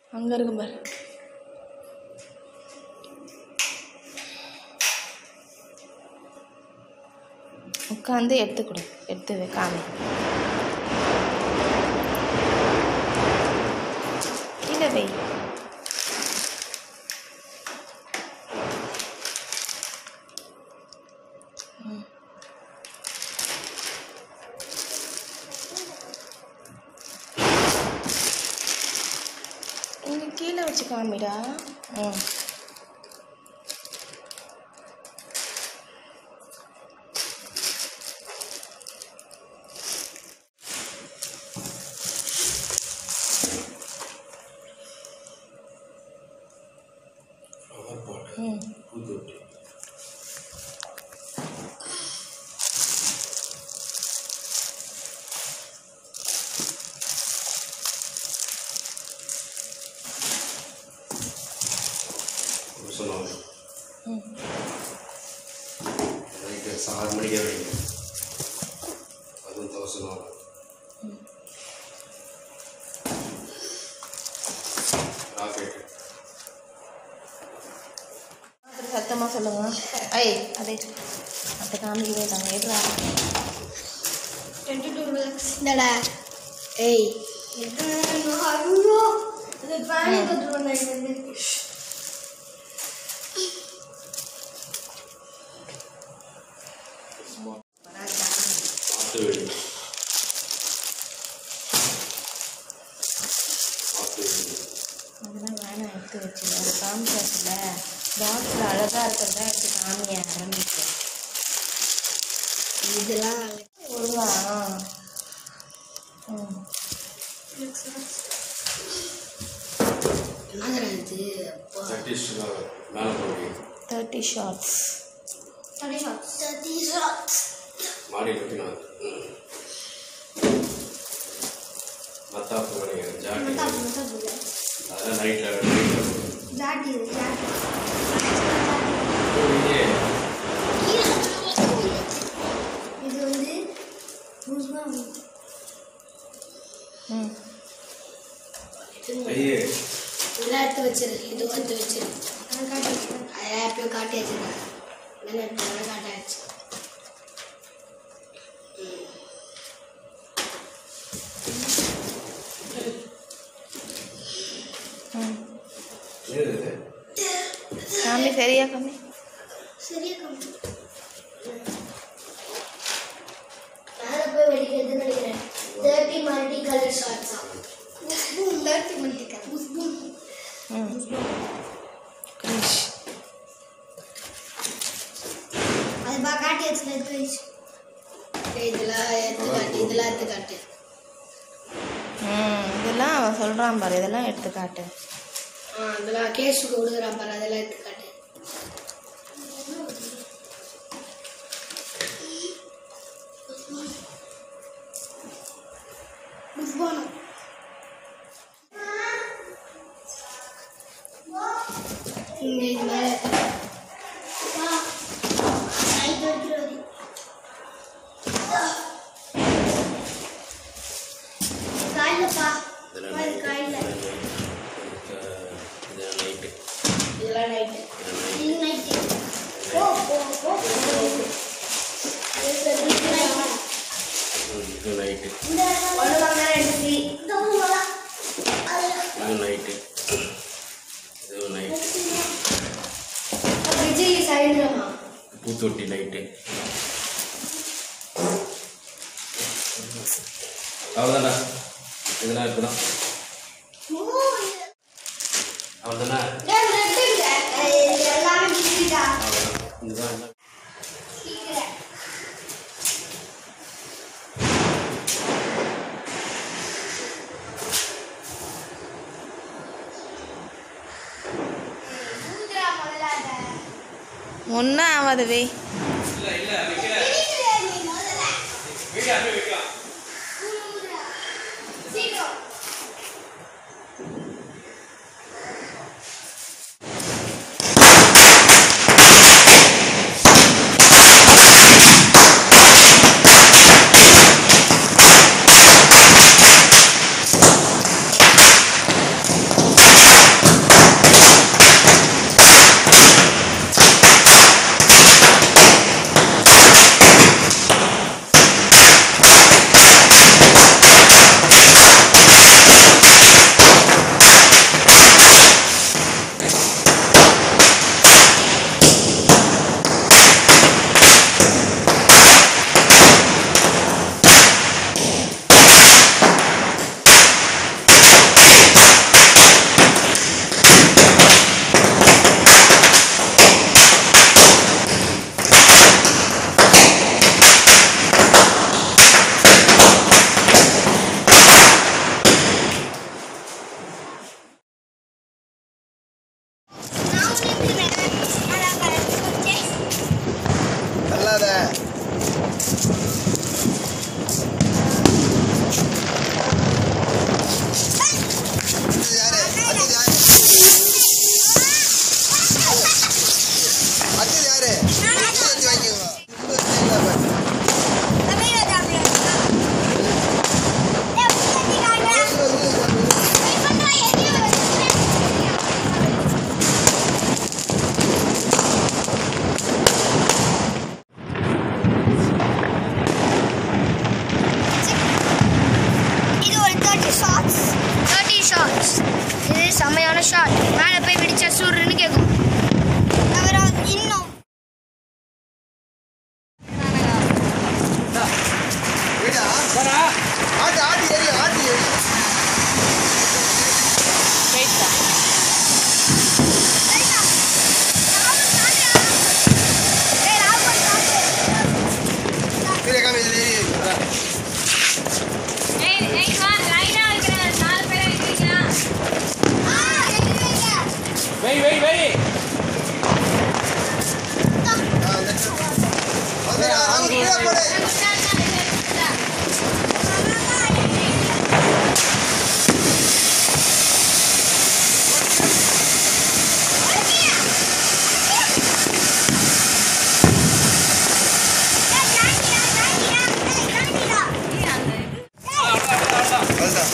அங்கே இருக்கு பாரு உட்காந்து எடுத்து கொடு எடுத்து வை காமி கீழே வை ம். இங்க கீழே வச்சு காமிடா ம் ஃப்ளவர் பாட் ம் பூத்தொட்டி சொன்னாங்க ம் நைட்டு ஆறு மணிக்கே வைங்க அதுவும் தௌசண்ட் ஆகும் ராக்கெட் அப்புறம் சத்தமாக சொல்லுங்க ஐய் அதே அதை காமிக்கவே தாங்க ஏற்றா டுவெண்ட்டி டூ லேக்ஸ் இந்தடா ஏய் ஐயோ இது பேனி கட்டுருவேன் இது பார்த்து வீடு பார்த்து வீடு அதெல்லாம் வேணாம் எடுத்து வச்சு அது காமிச்சாச்சுல பாக்ஸில் அழகாக இருக்கிறதா எடுத்து காமிய ஆரம்பிச்சு இதெல்லாம் ஒழுங்கா ம் என்னடா இது அப்பா தட்டிஸ்டாக மேலே போய் thirty shots thirty shots thirty shots மாடி நோக்கினா மத்தாப்பு மணி ஜாக்கி அதெல்லாம் நைட்டில் ஜாட்டி ஜாட்டி இது வந்து புதுசா ம் ஐயே இதெல்லாம் எடுத்து வச்சிரு இது எடுத்து வச்சிரு அதெல்லாம் எப்பயும் காட்டி வச்சிருக்கேன் இதெல்லாம் எடுத்து காட்டாச்சு ம் என்னது இது காமி சரியா காமி சரியா கம்மி மேலே போய் வெடிக்கிறதுன்னு நினைக்கிறேன் தேர்ட்டி மல்டி கலர் ஷார்ட்ஸா தேர்ட்டி மல்டி கலர் ம் கிரிஷ் அது பா காட்டி வச்சுல எடுத்து வச்சு இதெல்லாம் எடுத்து காட்டு இதெல்லாம் எடுத்து காட்டு ம் இதெல்லாம் அவன் சொல்கிறான் பாரு இதெல்லாம் எடுத்து காட்டு ஆ இதெல்லாம் கேஸுக்கு கொடுக்குறான் பாரு அதெல்லாம் எடுத்து காட்டு புஷ்பானம் இங்க இது மேல காயிலப்பா இதெல்லாம் காயில இதெல்லாம் நைட்டு இதெல்லாம் நைட்டு இது நைட்டு போ போ போ இது நைட்டு இது நைட்டு ஒன்று வாங்க ரெண்டு ஃப்ரீ இது நைட்டு இது நைட்டு விஜய் சைடுலமா பூத்தொட்டி நைட்டு அவ்வளோதான்டா இதெல்லாம் இருக்குதான் அவ்வளோதானே எல்லாமே டிகிரிடா அவ்வளோதான் இதுதான் எல்லாம் ஒன்றும் ஆகாது வை சீக்கிரம் ஆ இது செமையான ஷாட் மேலே போய் வெடிச்சா சூடுன்னு கேட்கும் அப்புறம் இன்னும் ஏடா ஆட்டு ஆட்டு ஏறி ஆட்டு ஏறி கீழே காமி இதில் ஏறி வெய் வெய் வெய் வந்துடா அவங்க கீழே போடு அதுதான்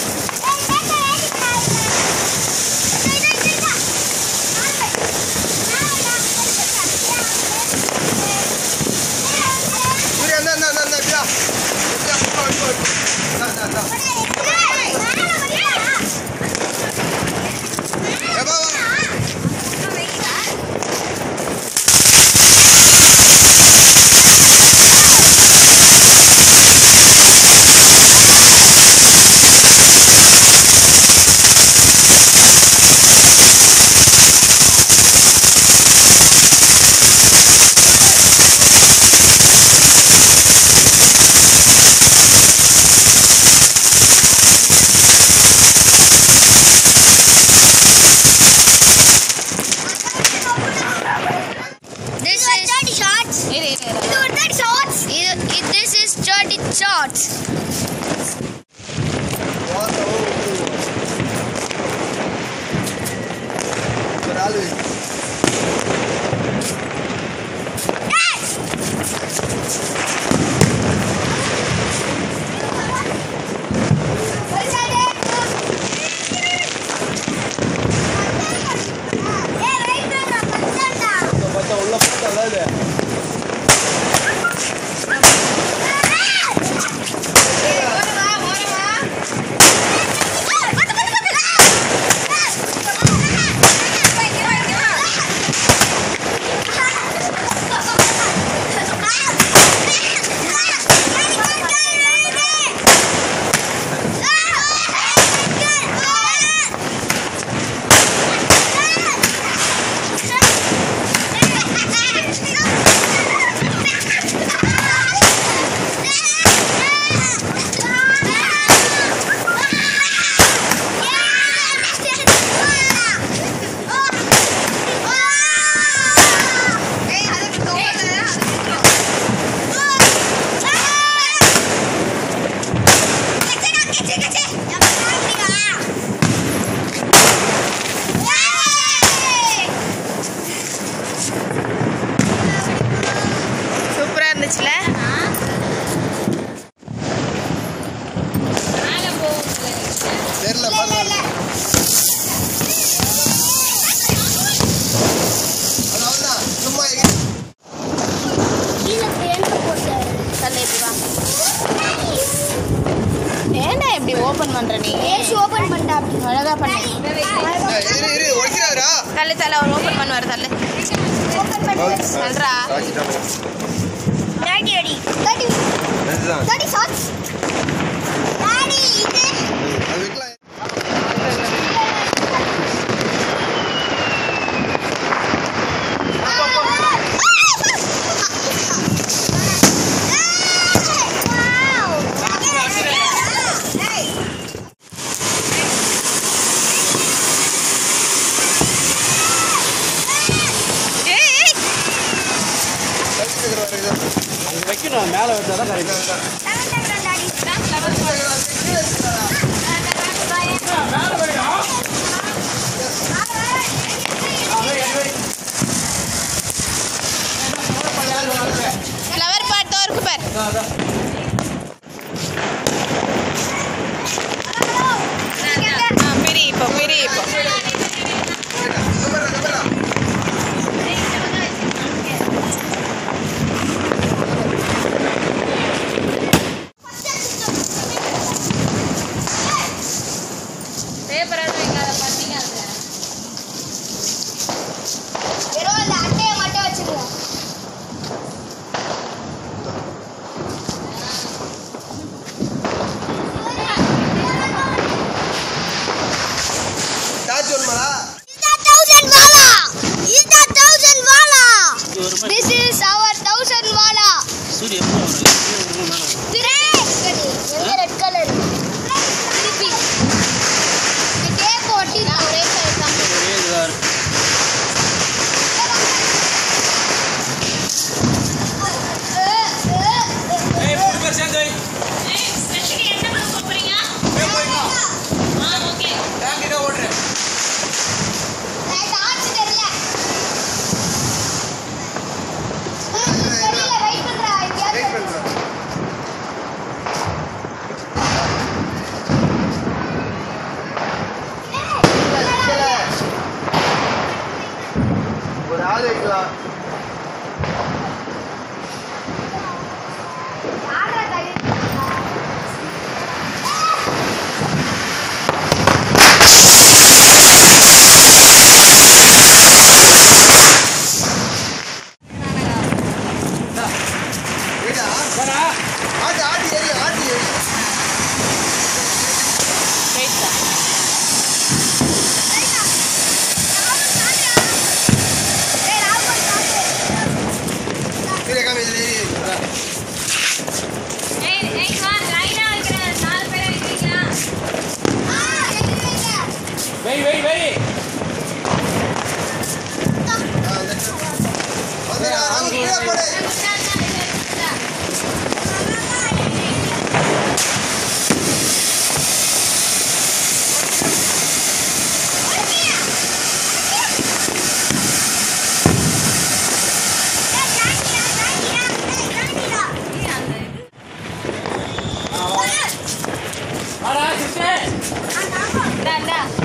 சூர்யா இந்தா இந்தா இந்தா இந்தா இப்படியா இப்படியா இப்போ இப்போ இப்போ இந்தா இந்தா இந்தா ஏப்பா வா This is dirty shots. இரு இரு இரு. இது ஒரு dirty shots. இது இது- this is dirty shots. ஒரு ஆளு பார்த்தா உள்ள பார்த்தா அதாவது சூப்பரா இருந்துச்சுல தெரியல பாருங்க அதான் சும்மா எங்க தள்ளு இப்படி வா ஏன்டா இப்படி ஓபன் பண்ற நீ ஓபன் பண்ணிட்டா அப்படி அழகா பண்ணு இரு இரு ஒடிக்கிறாரா தள்ளு தள்ளு அவர் ஓபன் பண்ணுவார் தள்ளு ஓபன் பண்ணி சொல்றா டாடி அடி டாடி அதுதான் டாடி ஷாட்ஸ் டாடி இது அது வைக்கலாம் அங்க வைக்கணும் மேலே வச்சா தான் கரெக்ட் ஃப்ளவர் பாட் தான் இருக்கு பார் ஆ பிரி இப்போ பிரி இப்போ பேப்பர் வைக்காத பார்த்தீங்க கால் வைக்கலாம் ஏடா ஆட்டு ஆட்டி ஏறி ஆட்டி ஏறி கீழே காமி இதில் ஏறி வெய் வெய் வெய் வந்து ராகு கீழே போடு வாடா சிஸ்டர் ஆ